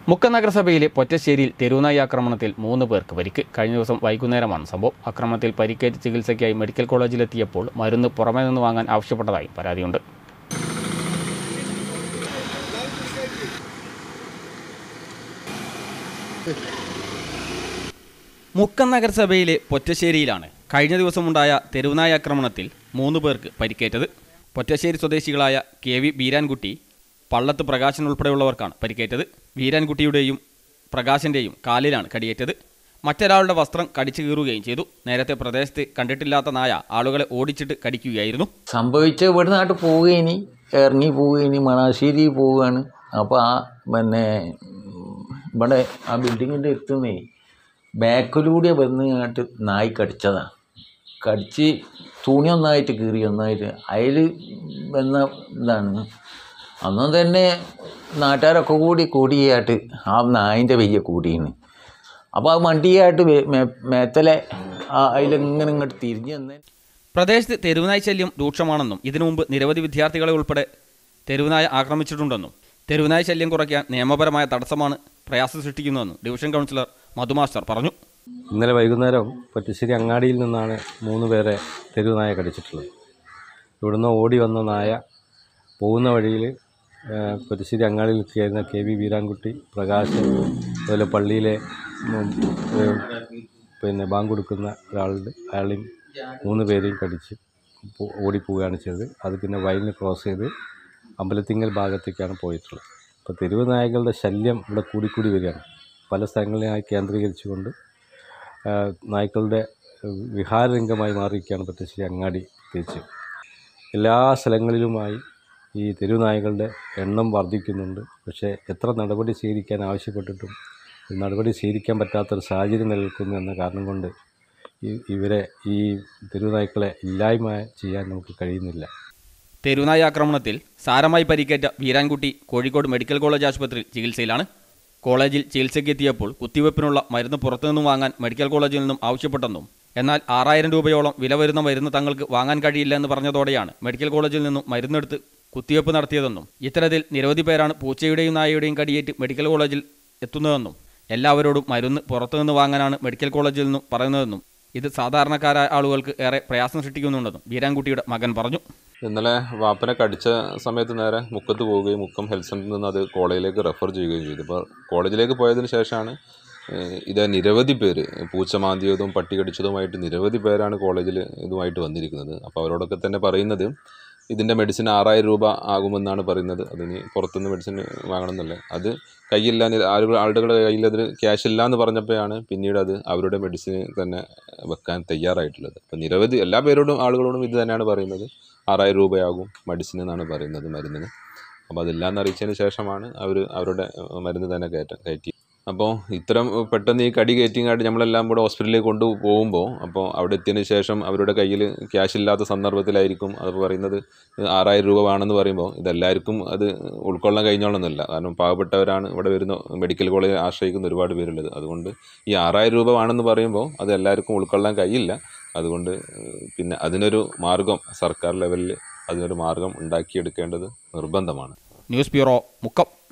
മുക്കം നഗരസഭയിലെ പൊറ്റശ്ശേരിയിൽ തെരുവുനായി ആക്രമണത്തിൽ മൂന്ന് പേർക്ക് പരിക്ക് കഴിഞ്ഞ ദിവസം വൈകുന്നേരമാണ് സംഭവം ആക്രമണത്തിൽ പരിക്കേറ്റ് ചികിത്സയ്ക്കായി മെഡിക്കൽ കോളേജിലെത്തിയപ്പോൾ മരുന്ന് പുറമേ നിന്ന് വാങ്ങാൻ ആവശ്യപ്പെട്ടതായി പരാതിയുണ്ട് മുക്കം നഗരസഭയിലെ പൊറ്റശ്ശേരിയിലാണ് കഴിഞ്ഞ ദിവസമുണ്ടായ തെരുവുനായ ആക്രമണത്തിൽ മൂന്ന് പേർക്ക് പരിക്കേറ്റത് പൊറ്റശ്ശേരി സ്വദേശികളായ കെ വി ബീരാൻകുട്ടി പള്ളത്ത് പ്രകാശൻ ഉൾപ്പെടെയുള്ളവർക്കാണ് പരിക്കേറ്റത് ബീരാൻകുട്ടിയുടെയും പ്രകാശിൻ്റെയും കാലിലാണ് കടിയേറ്റത് മറ്റൊരാളുടെ വസ്ത്രം കടിച്ചു കീറുകയും ചെയ്തു നേരത്തെ പ്രദേശത്ത് കണ്ടിട്ടില്ലാത്ത നായ ആളുകളെ ഓടിച്ചിട്ട് കടിക്കുകയായിരുന്നു സംഭവിച്ച ഇവിടെ നാട്ട് പോവുകയിനി ഇറങ്ങി പോവുകയിനി മണാശ്ശേരി പോവുകയാണ് അപ്പോൾ ആ പിന്നെ ഉം, ഇവിടെ ആ ബിൽഡിങ്ങിൻ്റെ അടുത്തുനിന്നേ ബാക്കിലൂടെ വന്ന് ഇങ്ങോട്ട് നായി കടിച്ചതാണ് കടിച്ച് തുണി ഒന്നായിട്ട് കീറി ഒന്നായിട്ട് അതിൽ വന്ന ഇതാണ് അന്നും തന്നെ നാട്ടുകാരൊക്കെ കൂടി കൂടിയായിട്ട് ആ നായിൻ്റെ വെയ്യ കൂടിയാണ് അപ്പോൾ ആ വണ്ടിയായിട്ട് വേ- മേ- മേത്തലെ അതിലിങ്ങനെ ഇങ്ങോട്ട് തിരിഞ്ഞ് വന്ന് പ്രദേശത്ത് തെരുവുനായ് ശല്യം രൂക്ഷമാണെന്നും ഇതിനു മുമ്പ് നിരവധി വിദ്യാർത്ഥികളെ ഉൾപ്പെടെ തെരുവുനായ ആക്രമിച്ചിട്ടുണ്ടെന്നും തെരുവുനായ് ശല്യം കുറയ്ക്കാൻ നിയമപരമായ തടസ്സമാണ് പ്രയാസം സൃഷ്ടിക്കുന്നതെന്നും ഡിവിഷൻ കൗൺസിലർ മധുമാസ്റ്റർ പറഞ്ഞു ഇന്നലെ വൈകുന്നേരം പറ്റിശ്ശേരി അങ്ങാടിയിൽ നിന്നാണ് മൂന്ന് പേരെ തെരുവ് നായ കടിച്ചിട്ടുള്ളത് ഇവിടുന്ന് ഓടി വന്ന നായ പോകുന്ന വഴിയിൽ പറ്റിശ്ശേരി അങ്ങാടിയിൽ എത്തിയായിരുന്ന കെ വി വീരാൻകുട്ടി പ്രകാശ് അതുപോലെ പള്ളിയിലെ ഉം, ഏഹ്, പിന്നെ ബാങ്ക് കൊടുക്കുന്ന ഒരാളുണ്ട് അയാളെയും മൂന്ന് പേരെയും കടിച്ച് പോ- ഓടിപ്പോവുകയാണ് ചെയ്തത് അത് പിന്നെ വയലിന് ക്രോസ് ചെയ്ത് അമ്പലത്തിങ്ങൽ ഭാഗത്തേക്കാണ് പോയിട്ടുള്ളത് അപ്പോൾ തെരുവ് നായകളുടെ ശല്യം ഇവിടെ കൂടിക്കൂടി വരികയാണ് പല സ്ഥലങ്ങളിലായി കേന്ദ്രീകരിച്ചുകൊണ്ട് ആ, നായ്ക്കളുടെ വിഹാരരംഗമായി മാറിയിരിക്കുകയാണ് പ്രത്യേകിച്ച് അങ്ങാടി പ്രത്യേകിച്ച് എല്ലാ സ്ഥലങ്ങളിലുമായി ഈ തെരുവ് നായകളുടെ എണ്ണം വർദ്ധിക്കുന്നുണ്ട് പക്ഷേ എത്ര നടപടി സ്വീകരിക്കാൻ ആവശ്യപ്പെട്ടിട്ടും ഈ നടപടി സ്വീകരിക്കാൻ പറ്റാത്തൊരു സാഹചര്യം നിലനിൽക്കുന്നു എന്ന കാരണം കൊണ്ട് ഈ ഇവരെ ഈ തെരുവ് നായ്ക്കളെ ഇല്ലായ്മ ചെയ്യാൻ നമുക്ക് കഴിയുന്നില്ല തെരുവുനായ ആക്രമണത്തിൽ സാരമായി പരിക്കേറ്റ വീരാൻകുട്ടി കോഴിക്കോട് മെഡിക്കൽ കോളേജ് ആശുപത്രിയിൽ ചികിത്സയിലാണ് കോളേജിൽ ചികിത്സയ്ക്ക് എത്തിയപ്പോൾ കുത്തിവയ്പ്പിനുള്ള മരുന്ന് പുറത്തുനിന്നും വാങ്ങാൻ മെഡിക്കൽ കോളേജിൽ നിന്നും ആവശ്യപ്പെട്ടെന്നും എന്നാൽ ആറായിരം രൂപയോളം വില വരുന്ന മരുന്ന് തങ്ങൾക്ക് വാങ്ങാൻ കഴിയില്ല എന്ന് പറഞ്ഞതോടെയാണ് മെഡിക്കൽ കോളേജിൽ നിന്നും മരുന്നെടുത്ത് കുത്തിവയ്പ്പ് നടത്തിയതെന്നും ഇത്തരത്തിൽ നിരവധി പേരാണ് പൂച്ചയുടെയും നായയുടെയും കടിയേറ്റ് മെഡിക്കൽ കോളേജിൽ എത്തുന്നതെന്നും എല്ലാവരോടും മരുന്ന് പുറത്തുനിന്ന് വാങ്ങാനാണ് മെഡിക്കൽ കോളേജിൽ നിന്നും പറയുന്നതെന്നും ഇത് സാധാരണക്കാരായ ആളുകൾക്ക് ഏറെ പ്രയാസം സൃഷ്ടിക്കുന്നുണ്ടെന്നും വീരാൻകുട്ടിയുടെ മകൻ പറഞ്ഞു ഇന്നലെ വാപ്പനെ കടിച്ച സമയത്ത് നേരെ മുക്കത്ത് പോവുകയും മുക്കം ഹെൽത്ത് സെൻ്ററിൽ നിന്ന് അത് കോളേജിലേക്ക് റെഫർ ചെയ്യുകയും ചെയ്തു അപ്പോൾ കോളേജിലേക്ക് പോയതിന് ശേഷമാണ് ഏഹ്, ഇത് നിരവധി പേര് പൂച്ച മാന്തിയതും പട്ടി കടിച്ചതുമായിട്ട് നിരവധി പേരാണ് കോളേജിൽ ഇതുമായിട്ട് വന്നിരിക്കുന്നത് അപ്പോൾ അവരോടൊക്കെ തന്നെ പറയുന്നത് ഇതിൻ്റെ മെഡിസിൻ ആറായിരം രൂപ ആകുമെന്നാണ് പറയുന്നത് അതിന് പുറത്തുനിന്ന് മെഡിസിൻ വാങ്ങണം എന്നല്ലേ അത് കയ്യില്ല നി- ആളുകൾ ആളുകളുടെ കയ്യിൽ അതിൽ ക്യാഷ് ഇല്ല എന്ന് പറഞ്ഞപ്പോഴാണ് പിന്നീട് അത് അവരുടെ മെഡിസിൻ തന്നെ വെക്കാൻ തയ്യാറായിട്ടുള്ളത് അപ്പോൾ നിരവധി എല്ലാ പേരോടും ആളുകളോടും ഇത് തന്നെയാണ് പറയുന്നത് ആറായിരം രൂപയാകും മെഡിസിൻ എന്നാണ് പറയുന്നത് മരുന്നിന് അപ്പോൾ അതില്ലാന്ന് അറിയിച്ചതിന് ശേഷമാണ് അവർ അവരുടെ ഏഹ്, മരുന്ന് തന്നെ കയറ്റ കയറ്റി അപ്പോൾ ഇത്തരം പെട്ടെന്ന് ഈ കടി കയറ്റിങ്ങാണ്ട് നമ്മളെല്ലാം കൂടെ ഹോസ്പിറ്റലിലേക്ക് കൊണ്ടു പോകുമ്പോൾ അപ്പോൾ അവിടെ എത്തിയതിന് ശേഷം അവരുടെ കയ്യിൽ ക്യാഷ് ഇല്ലാത്ത സന്ദർഭത്തിലായിരിക്കും അത് പറയുന്നത് ആറായിരം രൂപ വേണമെന്ന് പറയുമ്പോൾ ഇതെല്ലാവർക്കും അത് ഉൾക്കൊള്ളാൻ കഴിഞ്ഞോളണമെന്നില്ല കാരണം പാവപ്പെട്ടവരാണ് ഇവിടെ വരുന്ന മെഡിക്കൽ കോളേജ് ആശ്രയിക്കുന്ന ഒരുപാട് പേരുള്ളത് അതുകൊണ്ട് ഈ ആറായിരം രൂപ വേണമെന്ന് പറയുമ്പോൾ അത് എല്ലാവർക്കും ഉൾക്കൊള്ളാൻ കഴിയില്ല അതുകൊണ്ട് ഏഹ്, പിന്നെ അതിനൊരു മാർഗം സർക്കാർ ലെവലിൽ അതിനൊരു മാർഗം ഉണ്ടാക്കിയെടുക്കേണ്ടത് നിർബന്ധമാണ് ന്യൂസ് ബ്യൂറോ മുക്കം